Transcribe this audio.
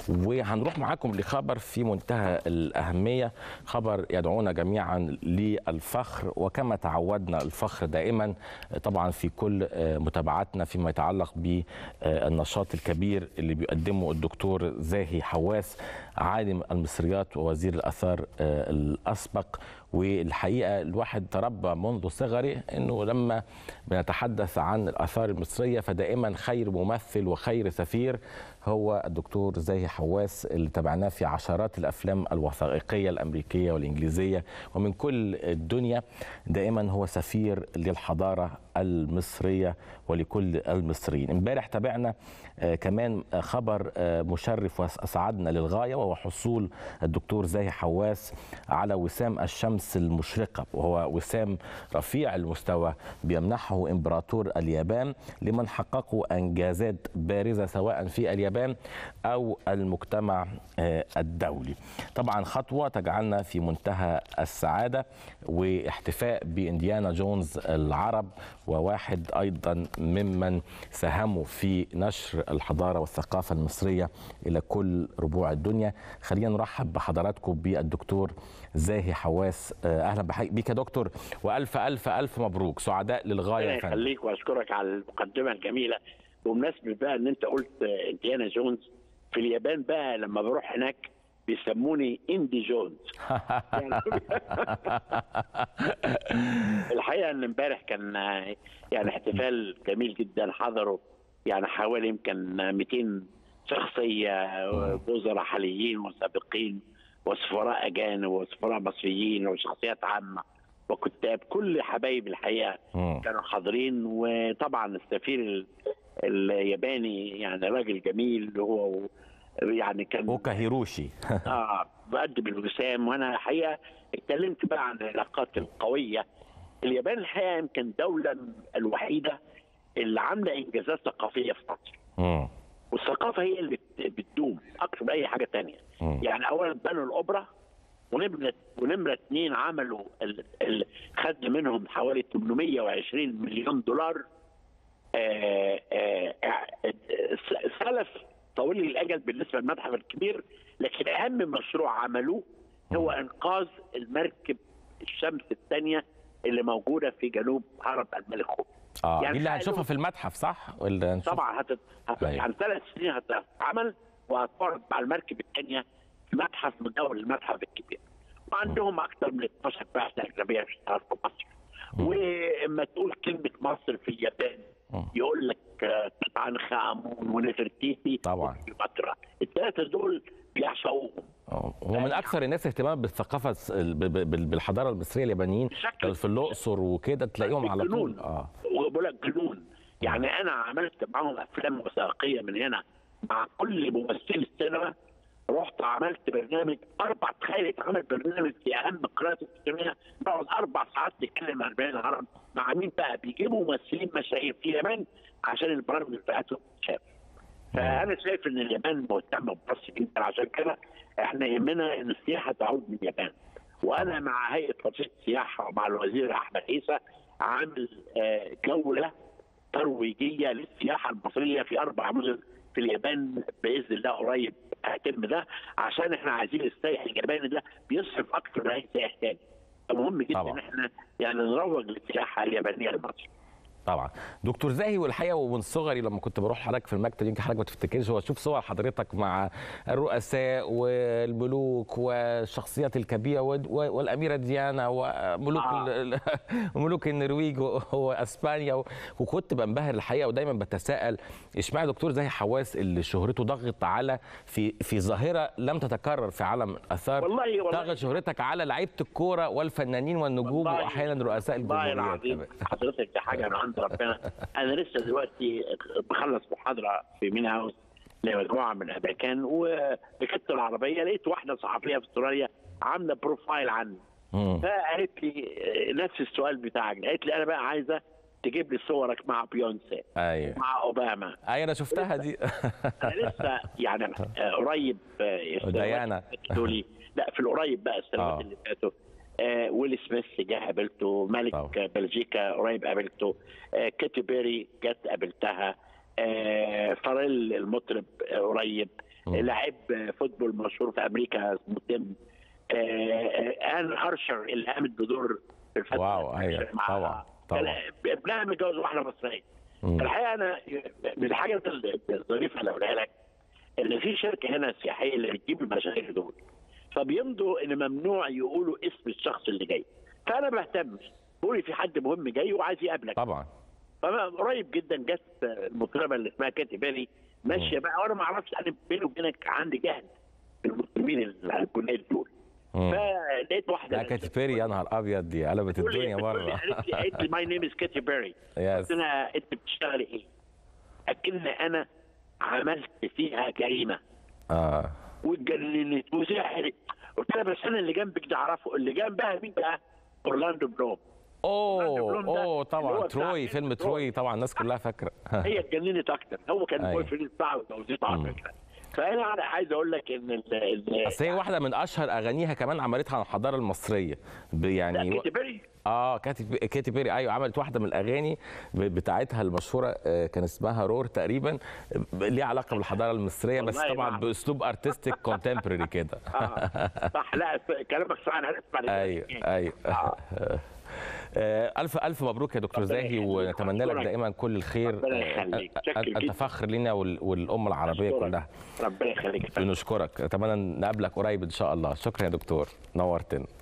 وهنروح معاكم لخبر في منتهى الأهمية خبر يدعونا جميعا للفخر وكما تعودنا الفخر دائما طبعا في كل متابعاتنا فيما يتعلق بالنشاط الكبير اللي بيقدمه الدكتور زاهي حواس عالم المصريات ووزير الآثار الأسبق والحقيقه الواحد تربى منذ صغره انه لما بنتحدث عن الاثار المصريه فدائما خير ممثل وخير سفير هو الدكتور زاهي حواس اللي تابعناه في عشرات الافلام الوثائقيه الامريكيه والانجليزيه ومن كل الدنيا دائما هو سفير للحضاره المصريه ولكل المصريين امبارح تابعنا كمان خبر مشرف واسعدنا للغايه وهو حصول الدكتور زاهي حواس على وسام الشمس المشرقه وهو وسام رفيع المستوى بيمنحه امبراطور اليابان لمن حققوا انجازات بارزه سواء في اليابان او المجتمع الدولي. طبعا خطوه تجعلنا في منتهى السعاده واحتفاء بانديانا جونز العرب وواحد ايضا ممن ساهموا في نشر الحضاره والثقافه المصريه الى كل ربوع الدنيا. خلينا نرحب بحضراتكم بالدكتور زاهي حواس اهلا بك يا دكتور والف الف الف مبروك سعداء للغايه يا فندم يخليك واشكرك على المقدمه الجميله بمناسبه بقى ان انت قلت انديانا جونز في اليابان بقى لما بروح هناك بيسموني اندي جونز الحقيقه ان امبارح كان يعني احتفال جميل جدا حضروا يعني حوالي يمكن 200 شخصيه وزراء حاليين وسابقين وسفراء اجانب وسفراء مصريين وشخصيات عامه وكتاب كل حبايب الحقيقه كانوا حاضرين وطبعا السفير الياباني يعني راجل جميل هو يعني كان اوكا هيروشي اه بقدم الوسام وانا الحقيقه اتكلمت بقى عن العلاقات القويه اليابان الحقيقه يمكن الدوله الوحيده اللي عامله انجازات ثقافيه في مصر مم. والثقافه هي اللي بتدوم اكثر من اي حاجه تانية مم. يعني اولا بنوا الاوبرا ونمرة ونمرة اثنين عملوا ال... ال... خد منهم حوالي 820 مليون دولار آآ آآ سلف طويل الاجل بالنسبه للمتحف الكبير لكن اهم مشروع عملوه هو انقاذ المركب الشمس الثانيه اللي موجوده في جنوب هرم الملك خوف اه يعني دي اللي هنشوفها في المتحف صح ولا هنشوف... طبعا هت... هت... أيوة. يعني ثلاث سنين هتتعمل وهتعرض مع المركب الثانيه في متحف مدون المتحف الكبير وعندهم اكثر من 12 بعثه اجنبيه بتشتغل في مصر واما تقول كلمه مصر في اليابان يقول لك توت عنخ امون ونفرتيتي طبعا كليوباترا الثلاثه دول بيعشقوهم هو من اكثر الناس اهتماما بالثقافه بالحضاره المصريه اليابانيين في الاقصر وكده تلاقيهم على طول اه بقول لك جنون يعني انا عملت معاهم افلام وثائقيه من هنا مع كل ممثلي السينما رحت عملت برنامج اربع تخيل اتعمل برنامج في اهم قراءات السينما نقعد اربع ساعات نتكلم عن 40 هرم مع مين بقى بيجيبوا ممثلين مشاهير في اليابان عشان البرامج بتاعتهم تتشاف فانا شايف ان اليابان مهتمه بمصر جدا عشان كده احنا يهمنا ان السياحه تعود من اليابان وانا مع هيئه وزاره السياحه ومع الوزير احمد عيسى عامل جوله ترويجيه للسياحه المصريه في اربع مدن في اليابان باذن الله قريب هيتم ده عشان احنا عايزين السائح الياباني ده بيصرف اكثر من اي سائح تاني مهم جدا طبعا. احنا يعني نروج للسياحه اليابانيه لمصر طبعا دكتور زاهي والحقيقه ومن صغري لما كنت بروح حضرتك في المكتب يمكن حضرتك ما تفتكرش هو اشوف صور حضرتك مع الرؤساء والملوك والشخصيات الكبيره والاميره ديانا وملوك آه. ملوك النرويج واسبانيا وكنت بنبهر الحقيقه ودايما بتساءل اشمعنى دكتور زاهي حواس اللي شهرته ضغط على في في ظاهره لم تتكرر في عالم الاثار والله والله ضغط شهرتك على لعيبه الكوره والفنانين والنجوم واحيانا رؤساء الجمهوريات حضرتك دي حاجه انا عند ربنا انا لسه دلوقتي بخلص محاضره في مين هاوس لمجموعه من الامريكان وركبت العربيه لقيت واحده صحفيه في استراليا عامله بروفايل عني فقالت لي نفس السؤال بتاعك قالت لي انا بقى عايزه تجيب لي صورك مع بيونسي ايوه مع اوباما ايوه انا شفتها دي انا لسه يعني قريب ديانا لي لا في القريب بقى السنوات اللي فاتوا آه ويل سميث جه قابلته ملك طبعا. بلجيكا قريب قابلته آه كيتي بيري جت قابلتها آه فاريل المطرب قريب لاعب فوتبول مشهور في امريكا اسمه تيم آه، آه، ان ارشر اللي قامت بدور الفتى واو، أيوة، مع- طبعا، طبعا. كان ابنها متجوز واحده مصريه مم. الحقيقه انا من الحاجات الظريفه اللي اقولها لك ان في شركه هنا سياحيه اللي بتجيب المشاهير دول فبيمضوا ان ممنوع يقولوا اسم الشخص اللي جاي فانا بهتم بقول في حد مهم جاي وعايز يقابلك طبعا فما قريب جدا جت المطربه اللي اسمها كاتي بيري ماشيه بقى وانا ما اعرفش انا بيني وبينك عندي جهل في المطربين الجنات دول مم. فلقيت واحده لا كاتي بيري يا نهار ابيض دي قلبت بتقول لي- الدنيا بتقول لي- مره قالت لي قالت لي ماي نيم از كاتي بيري يس قلت لها انت بتشتغلي ايه؟ اكن انا عملت فيها جريمه اه واتجننت وزعلت قلت لها بس انا اللي جنبك ده اعرفه اللي جنبها مين بقى؟ اورلاندو بلوم اوه بلوم ده اوه اللي طبعا هو بتاع تروي فيلم فيلم تروي. تروي طبعا الناس كلها فاكره هي اتجننت اكتر هو كان أيوة. بوي فريند بتاعه وجوزته على فكره فانا أنا عايز اقول لك ان ال ال اصل هي واحده من اشهر اغانيها كمان عملتها عن الحضاره المصريه ب- يعني كاتي بيري اه كاتي كاتي بيري ايوه عملت واحده من الاغاني ب- بتاعتها المشهوره آه، كان اسمها رور تقريبا ب- ليها علاقه بالحضاره المصريه بس والله طبعا نعم. باسلوب ارتستيك كونتمبرري كده اه صح لا كلامك صح انا هسمع ايوه ايوه آه. آه، الف الف مبروك يا دكتور ربنا زاهي يخليك. ونتمنى لك أشكرك. دائما كل الخير ربنا آه، يخليك. آه، شكرا انت جدا. فخر لنا وال- والامه العربيه أشكرك. كلها ربنا يخليك بنشكرك اتمنى نقابلك قريب ان شاء الله شكرا يا دكتور نورتنا